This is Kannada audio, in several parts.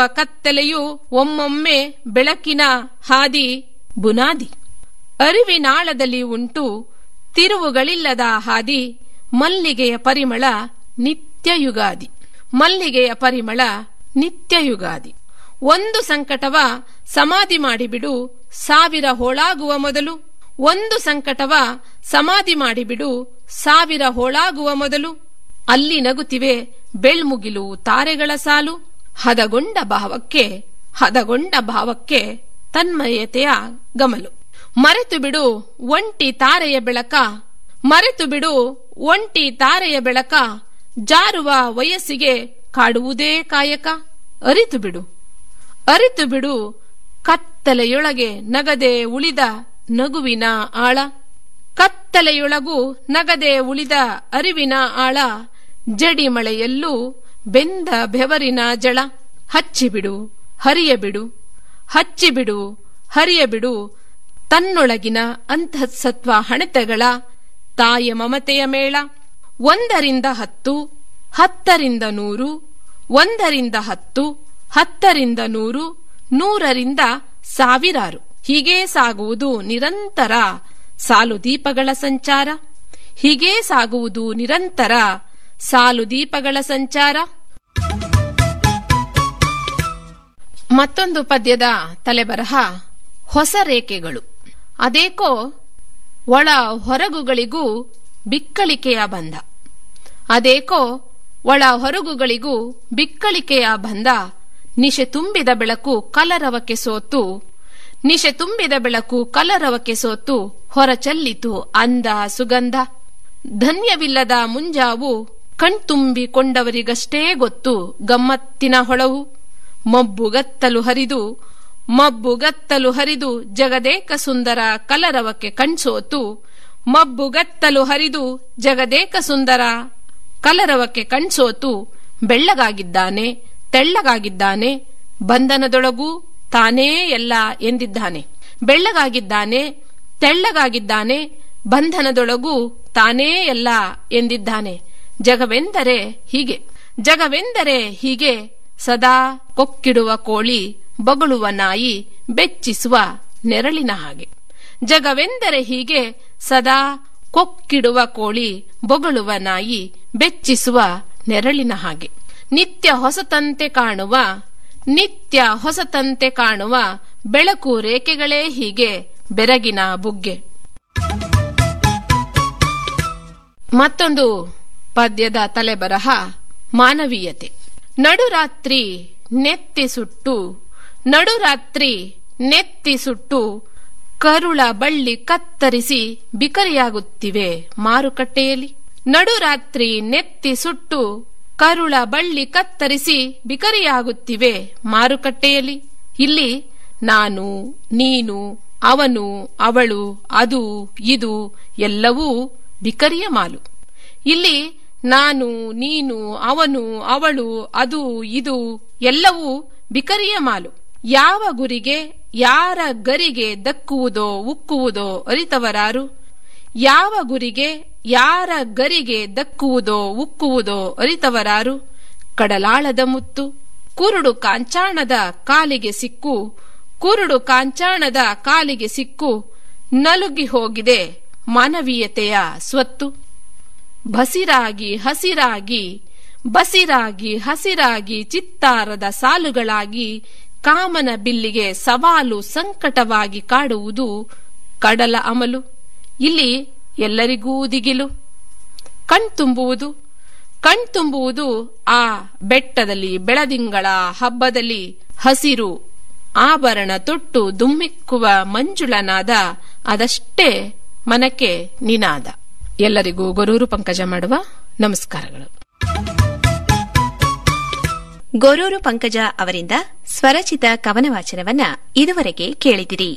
ಕತ್ತಲೆಯು ಒಮ್ಮೊಮ್ಮೆ ಬೆಳಕಿನ ಹಾದಿ ಬುನಾದಿ ಅರಿವಿನಾಳದಲ್ಲಿ ಉಂಟು ತಿರುವುಗಳಿಲ್ಲದ ಹಾದಿ ಮಲ್ಲಿಗೆಯ ಪರಿಮಳ ನಿತ್ಯಯುಗಾದಿ ಮಲ್ಲಿಗೆಯ ಪರಿಮಳ ನಿತ್ಯಯುಗಾದಿ ಒಂದು ಸಂಕಟವ ಸಮಾಧಿ ಮಾಡಿಬಿಡು ಸಾವಿರ ಹೋಳಾಗುವ ಮೊದಲು ಒಂದು ಸಂಕಟವ ಸಮಾಧಿ ಮಾಡಿಬಿಡು ಸಾವಿರ ಹೋಳಾಗುವ ಮೊದಲು ಅಲ್ಲಿ ನಗುತ್ತಿವೆ ಬೆಳ್ಮುಗಿಲು ತಾರೆಗಳ ಸಾಲು ಹದಗೊಂಡ ಭಾವಕ್ಕೆ ಹದಗೊಂಡ ಭಾವಕ್ಕೆ ತನ್ಮಯತೆಯ ಗಮಲು ಮರೆತು ಬಿಡು ಒಂಟಿ ತಾರೆಯ ಬೆಳಕ ಮರೆತು ಬಿಡು ಒಂಟಿ ತಾರೆಯ ಬೆಳಕ ಜಾರುವ ವಯಸ್ಸಿಗೆ ಕಾಡುವುದೇ ಕಾಯಕ ಅರಿತು ಬಿಡು ಅರಿತು ಬಿಡು ಕತ್ತಲೆಯೊಳಗೆ ನಗದೆ ಉಳಿದ ನಗುವಿನ ಆಳ ಕತ್ತಲೆಯೊಳಗೂ ನಗದೆ ಉಳಿದ ಅರಿವಿನ ಆಳ ಜಡಿ ಮಳೆಯಲ್ಲೂ ಬೆಂದ ಬೆವರಿನ ಜಳ ಹಚ್ಚಿಬಿಡು ಹರಿಯಬಿಡು ಹಚ್ಚಿಬಿಡು ಹರಿಯಬಿಡು ತನ್ನೊಳಗಿನ ಅಂತಃಸತ್ವ ಹಣತೆಗಳ ತಾಯ ಮಮತೆಯ ಮೇಳ ಒಂದರಿಂದ ಹತ್ತು ಹತ್ತರಿಂದ ನೂರು ಒಂದರಿಂದ ಹತ್ತು ಹತ್ತರಿಂದ ನೂರು ನೂರರಿಂದ ಸಾವಿರಾರು ಹೀಗೇ ಸಾಗುವುದು ನಿರಂತರ ಸಾಲು ದೀಪಗಳ ಸಂಚಾರ ಹೀಗೇ ಸಾಗುವುದು ನಿರಂತರ ಸಾಲು ದೀಪಗಳ ಸಂಚಾರ ಮತ್ತೊಂದು ಪದ್ಯದ ತಲೆಬರಹ ಹೊಸ ರೇಖೆಗಳು ಅದೇಕೋ ಒಳ ಹೊರಗುಗಳಿಗೂ ಬಿಕ್ಕಳಿಕೆಯ ಬಂಧ ಅದೇಕೋ ಒಳ ಹೊರಗುಗಳಿಗೂ ಬಿಕ್ಕಳಿಕೆಯ ಬಂಧ ನಿಶೆ ತುಂಬಿದ ಬೆಳಕು ಕಲರವಕ್ಕೆ ಸೋತು ನಿಶೆ ತುಂಬಿದ ಬೆಳಕು ಕಲರವಕ್ಕೆ ಸೋತು ಹೊರಚಲ್ಲಿತು ಅಂದ ಸುಗಂಧ ಧನ್ಯವಿಲ್ಲದ ಮುಂಜಾವು ಕಣ್ತುಂಬಿಕೊಂಡವರಿಗಷ್ಟೇ ಗೊತ್ತು ಗಮ್ಮತ್ತಿನ ಹೊಳವು ಮಬ್ಬುಗತ್ತಲು ಹರಿದು ಮಬ್ಬುಗತ್ತಲು ಹರಿದು ಜಗದೇಕ ಸುಂದರ ಕಲರವಕ್ಕೆ ಕಣ್ಸೋತು ಮಬ್ಬುಗತ್ತಲು ಹರಿದು ಜಗದೇಕ ಸುಂದರ ಕಲರವಕ್ಕೆ ಕಣ್ಸೋತು ಬೆಳ್ಳಗಾಗಿದ್ದಾನೆ ತೆಳ್ಳಗಾಗಿದ್ದಾನೆ ಬಂಧನದೊಳಗೂ ತಾನೇ ಎಲ್ಲ ಎಂದಿದ್ದಾನೆ ಬೆಳ್ಳಗಾಗಿದ್ದಾನೆ ತೆಳ್ಳಗಾಗಿದ್ದಾನೆ ಬಂಧನದೊಳಗೂ ತಾನೇ ಎಲ್ಲ ಎಂದಿದ್ದಾನೆ ಜಗವೆಂದರೆ ಹೀಗೆ ಜಗವೆಂದರೆ ಹೀಗೆ ಸದಾ ಕೊಕ್ಕಿಡುವ ಕೋಳಿ ಬೊಗಳುವ ನಾಯಿ ಬೆಚ್ಚಿಸುವ ನೆರಳಿನ ಹಾಗೆ ಜಗವೆಂದರೆ ಹೀಗೆ ಸದಾ ಕೊಕ್ಕಿಡುವ ಕೋಳಿ ಬೊಗಳುವ ನಾಯಿ ಬೆಚ್ಚಿಸುವ ನೆರಳಿನ ಹಾಗೆ ನಿತ್ಯ ಹೊಸತಂತೆ ಕಾಣುವ ನಿತ್ಯ ಹೊಸತಂತೆ ಕಾಣುವ ಬೆಳಕು ರೇಖೆಗಳೇ ಹೀಗೆ ಬೆರಗಿನ ಬುಗ್ಗೆ ಮತ್ತೊಂದು ಪದ್ಯದ ತಲೆಬರಹ ಮಾನವೀಯತೆ ನಡುರಾತ್ರಿ ನೆತ್ತಿ ಸುಟ್ಟು ನಡುರಾತ್ರಿ ನೆತ್ತಿ ಸುಟ್ಟು ಕರುಳ ಬಳ್ಳಿ ಕತ್ತರಿಸಿ ಬಿಕರಿಯಾಗುತ್ತಿವೆ ಮಾರುಕಟ್ಟೆಯಲ್ಲಿ ನಡುರಾತ್ರಿ ನೆತ್ತಿ ಸುಟ್ಟು ಕರುಳ ಬಳ್ಳಿ ಕತ್ತರಿಸಿ ಬಿಕರಿಯಾಗುತ್ತಿವೆ ಮಾರುಕಟ್ಟೆಯಲ್ಲಿ ಇಲ್ಲಿ ನಾನು ನೀನು ಅವನು ಅವಳು ಅದು ಇದು ಎಲ್ಲವೂ ಬಿಕರಿಯ ಮಾಲು ಇಲ್ಲಿ ನಾನು ನೀನು ಅವನು ಅವಳು ಅದು ಇದು ಎಲ್ಲವೂ ಬಿಕರಿಯ ಮಾಲು ಯಾವ ಗುರಿಗೆ ಯಾರ ಗರಿಗೆ ದಕ್ಕುವುದೋ ಉಕ್ಕುವುದೋ ಅರಿತವರಾರು ಯಾವ ಗುರಿಗೆ ಯಾರ ಗರಿಗೆ ದಕ್ಕುವುದೋ ಉಕ್ಕುವುದೋ ಅರಿತವರಾರು ಕಡಲಾಳದ ಮುತ್ತು ಕುರುಡು ಕಾಂಚಾಣದ ಕಾಲಿಗೆ ಸಿಕ್ಕು ಕುರುಡು ಕಾಂಚಾಣದ ಕಾಲಿಗೆ ಸಿಕ್ಕು ನಲುಗಿ ಹೋಗಿದೆ ಮಾನವೀಯತೆಯ ಸ್ವತ್ತು ಬಸಿರಾಗಿ ಹಸಿರಾಗಿ ಬಸಿರಾಗಿ ಹಸಿರಾಗಿ ಚಿತ್ತಾರದ ಸಾಲುಗಳಾಗಿ ಕಾಮನ ಬಿಲ್ಲಿಗೆ ಸವಾಲು ಸಂಕಟವಾಗಿ ಕಾಡುವುದು ಕಡಲ ಅಮಲು ಇಲ್ಲಿ ಎಲ್ಲರಿಗೂ ದಿಗಿಲು ಕಣ್ತುಂಬುವುದು ಕಣ್ತುಂಬುವುದು ಆ ಬೆಟ್ಟದಲ್ಲಿ ಬೆಳದಿಂಗಳ ಹಬ್ಬದಲ್ಲಿ ಹಸಿರು ಆಭರಣ ತೊಟ್ಟು ದುಮ್ಮಿಕ್ಕುವ ಮಂಜುಳನಾದ ಅದಷ್ಟೇ ಮನಕ್ಕೆ ನಿನಾದ ಎಲ್ಲರಿಗೂ ಗೊರೂರು ಪಂಕಜ ಮಾಡುವ ನಮಸ್ಕಾರಗಳು ಗೊರೂರು ಪಂಕಜ ಅವರಿಂದ ಸ್ವರಚಿತ ಕವನ ವಾಚನವನ್ನ ಇದುವರೆಗೆ ಕೇಳಿದಿರಿ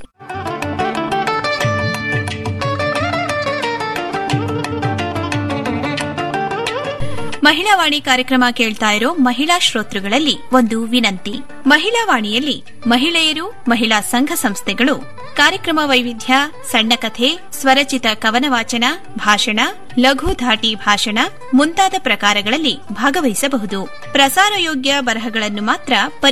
ಮಹಿಳಾ ವಾಣಿ ಕಾರ್ಯಕ್ರಮ ಕೇಳ್ತಾ ಇರೋ ಮಹಿಳಾ ಶ್ರೋತೃಗಳಲ್ಲಿ ಒಂದು ವಿನಂತಿ ಮಹಿಳಾ ವಾಣಿಯಲ್ಲಿ ಮಹಿಳೆಯರು ಮಹಿಳಾ ಸಂಘ ಸಂಸ್ಥೆಗಳು ಕಾರ್ಯಕ್ರಮ ವೈವಿಧ್ಯ ಸಣ್ಣ ಕಥೆ ಸ್ವರಚಿತ ಕವನ ವಾಚನ ಭಾಷಣ ಲಘು ಧಾಟಿ ಭಾಷಣ ಮುಂತಾದ ಪ್ರಕಾರಗಳಲ್ಲಿ ಭಾಗವಹಿಸಬಹುದು ಪ್ರಸಾರಯೋಗ್ಯ ಬರಹಗಳನ್ನು ಮಾತ್ರ